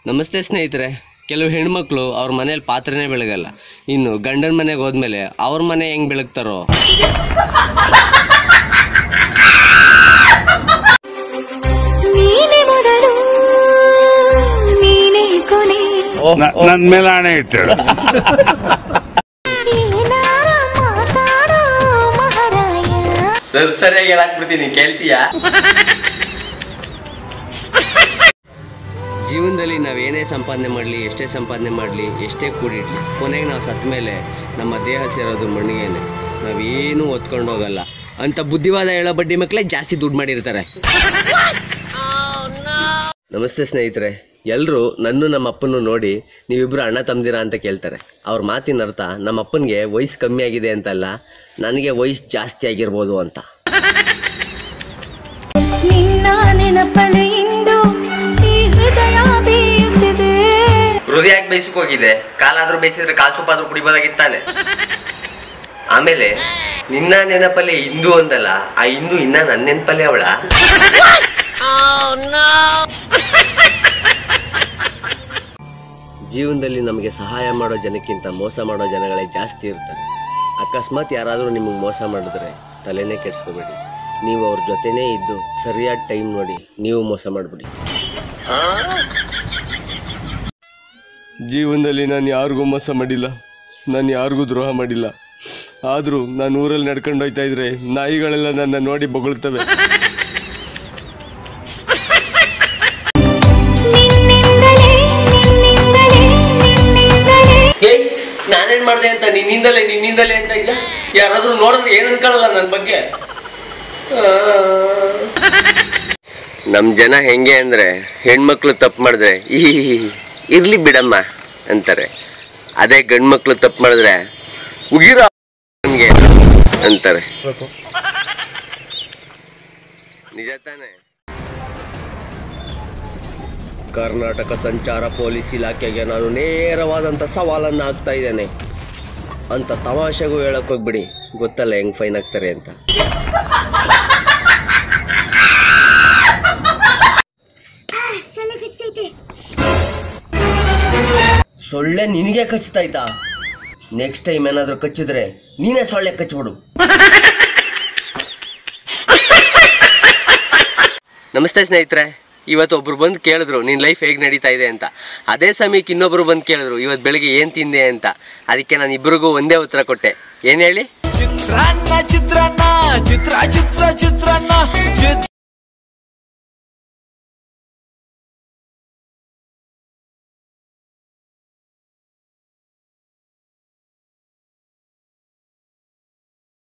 ನಮಸ್ತೆ ಸ್ನೇಹಿತರೆ ಕೆಲವು ಹೆಣ್ಮಕ್ಳು ಅವ್ರ ಮನೇಲಿ ಪಾತ್ರೆನೇ ಬೆಳಗಲ್ಲ ಇನ್ನು ಗಂಡನ ಮನೆಗೆ ಹೋದ್ಮೇಲೆ ಅವ್ರ ಮನೆ ಹೆಂಗ್ ಬೆಳಗ್ತಾರೋ ನೀನೆ ಮೊದಲು ನೀನೆ ಕೊನೆ ನ- ನನ್ ಮೇಲೆ ಹಣೆ ಇಟ್ಟಳು ಏನಾರ ಮಾತಾಡೋ ಮಹಾರಾಯ ಸರ್ ಸರಿಯಾಗಿ ಹೇಳಾಕ್ಬಿಡ್ತೀನಿ ಕೇಳ್ತೀಯಾ ಜೀವನದಲ್ಲಿ ನಾವು ಏನೇ ಸಂಪಾದನೆ ಮಾಡಲಿ ಎಷ್ಟೇ ಸಂಪಾದನೆ ಮಾಡಲಿ ಎಷ್ಟೇ ಕೂಡಿಡ್ಲಿ ಕೊನೆಗೆ ನಾವು ಸತ್ತ ಮೇಲೆ ನಮ್ಮ ದೇಹ ಸೇರೋದು ಮಣ್ಣಿಗೆನೆ ನಾವೇನು ಒತ್ಕೊಂಡು ಹೋಗಲ್ಲ ಅಂತ ಬುದ್ಧಿವಾದ ಹೇಳೋ ಬಡ್ಡಿ ಮಕ್ಕಳೇ ಜಾಸ್ತಿ ದುಡ್ಡು ಮಾಡಿರ್ತಾರೆ ನಮಸ್ತೆ ಸ್ನೇಹಿತರೆ ಎಲ್ಲರೂ ನನ್ನ ನಮ್ಮ ಅಪ್ಪನ್ನು ನೋಡಿ ನೀವಿಬ್ರು ಅಣ್ಣ ತಮ್ದಿರಾ ಅಂತ ಕೇಳ್ತಾರೆ ಅವ್ರ ಮಾತಿನ ಅರ್ಥ ನಮ್ಮ ಅಪ್ಪನಿಗೆ ವಯಸ್ಸು ಕಮ್ಮಿ ಆಗಿದೆ ಅಂತಲ್ಲ ನನಗೆ ವಯಸ್ಸು ಜಾಸ್ತಿ ಆಗಿರ್ಬೋದು ಅಂತ ನಿನ್ನ ನೆನಪಲೆ ಇಂದು ಈ ಹೃದಯ ಬೇಯುತ್ತಿದೆ ಹೃದಯಕ್ಕೆ ಬೇಯಿಸಕ್ ಹೋಗಿದೆ ಕಾಲಾದ್ರೂ ಬೇಯಿಸಿದ್ರೆ ಕಾಲ್ ಸೂಪಾದ್ರೂ ಕುಡಿಬೋದಾಗಿತ್ತಾನೆ ಆಮೇಲೆ ನಿನ್ನ ನೆನಪಲ್ಲಿ ಹಿಂದೂ ಅಂದಲ್ಲ ಆ ಹಿಂದೂ ಇನ್ನ ನನ್ನ ನೆನಪಲ್ಲೇ ಅವಳ ಜೀವನದಲ್ಲಿ ನಮಗೆ ಸಹಾಯ ಮಾಡೋ ಜನಕ್ಕಿಂತ ಮೋಸ ಮಾಡೋ ಜನಗಳೇ ಜಾಸ್ತಿ ಇರ್ತಾರೆ ಅಕಸ್ಮಾತ್ ಯಾರಾದರೂ ನಿಮಗೆ ಮೋಸ ಮಾಡಿದ್ರೆ ತಲೆನೇ ಕೆಡ್ಸ್ಕೋಬೇಡಿ ನೀವು ಅವ್ರ ಜೊತೆನೇ ಇದ್ದು ಸರಿಯಾದ ಟೈಮ್ ನೋಡಿ ನೀವು ಮೋಸ ಮಾಡಿಬಿಡಿ ಜೀವನದಲ್ಲಿ ನಾನು ಯಾರಿಗೂ ಮೋಸ ಮಾಡಿಲ್ಲ ನಾನು ಯಾರಿಗೂ ದ್ರೋಹ ಮಾಡಿಲ್ಲ ಆದರೂ ನಾನು ಊರಲ್ಲಿ ನಡ್ಕೊಂಡು ಹೋಗ್ತಾ ಇದ್ರೆ ನಾಯಿಗಳೆಲ್ಲ ನನ್ನ ನೋಡಿ ಬೊಗಳ್ತವೆ ನಿನ್ನಿಂದಲೇ ನಿನ್ನಿಂದಲೇ ನಿನ್ನಿಂದಲೇ ಏಯ್ ನಾನೇನ್ ಮಾಡಿದೆ ಅಂತ ನಿನ್ನಿಂದಲೇ ನಿನ್ನಿಂದಲೇ ಅಂತ ಇಲ್ಲ ಯಾರಾದ್ರೂ ನೋಡಿದ್ರೆ ಏನ್ ಅನ್ಕೊಳ್ಳಲ್ಲ ನನ್ನ ಬಗ್ಗೆ ನಮ್ ಜನ ಹೆಂಗೆ ಅಂದ್ರೆ ಹೆಣ್ಮಕ್ಳು ತಪ್ಪು ಮಾಡಿದ್ರೆ ಈ ಇರ್ಲಿ ಬಿಡಮ್ಮ ಅಂತಾರೆ ಅದೇ ಗಂಡ್ಮಕ್ಳು ತಪ್ಪು ಮಾಡಿದ್ರೆ ಉಗಿರ ನನ್ಗೆ ಅಂತಾರೆ ನಿಜ ತಾನೆ ಕರ್ನಾಟಕ ಸಂಚಾರ ಪೊಲೀಸ್ ಇಲಾಖೆಗೆ ನಾನು ನೇರವಾದಂಥ ಸವಾಲನ್ನು ಹಾಕ್ತಾ ಇದ್ದೇನೆ ಅಂತ ತಮಾಷೆಗೂ ಹೇಳಕ್ ಹೋಗ್ಬಿಡಿ ಗೊತ್ತಲ್ಲ ಹೆಂಗ್ ಫೈನ್ ಆಗ್ತಾರೆ ಅಂತ ಸೊಳ್ಳೆ ನಿನಗೆ ಕಚ್ಚುತ್ತಾಯ್ತಾ ನೆಕ್ಸ್ಟ್ ಟೈಮ್ ಏನಾದರೂ ಕಚ್ಚಿದ್ರೆ ನೀನೇ ಸೊಳ್ಳೆ ಕಚ್ಚಿಬಿಡು ನಮಸ್ತೆ ಸ್ನೇಹಿತರೆ ಇವತ್ತು ಒಬ್ರು ಬಂದು ಕೇಳಿದ್ರು ನಿನ್ನ ಲೈಫ್ ಹೇಗೆ ನಡೀತಾ ಇದೆ ಅಂತ ಅದೇ ಸಮಯಕ್ಕೆ ಇನ್ನೊಬ್ರು ಬಂದು ಕೇಳಿದ್ರು ಇವತ್ತು ಬೆಳಿಗ್ಗೆ ಏನು ತಿಂದೆ ಅಂತ ಅದಕ್ಕೆ ನಾನು ಇಬ್ಬರಿಗೂ ಒಂದೇ ಉತ್ತರ ಕೊಟ್ಟೆ ಏನು ಹೇಳಿ ಚಿತ್ರಾನ್ನ ಚಿತ್ರಾನ್ನ ಚಿತ್ರ ಚಿತ್ರ ಚಿತ್ರಾನ್ನ ಚಿತ್ರ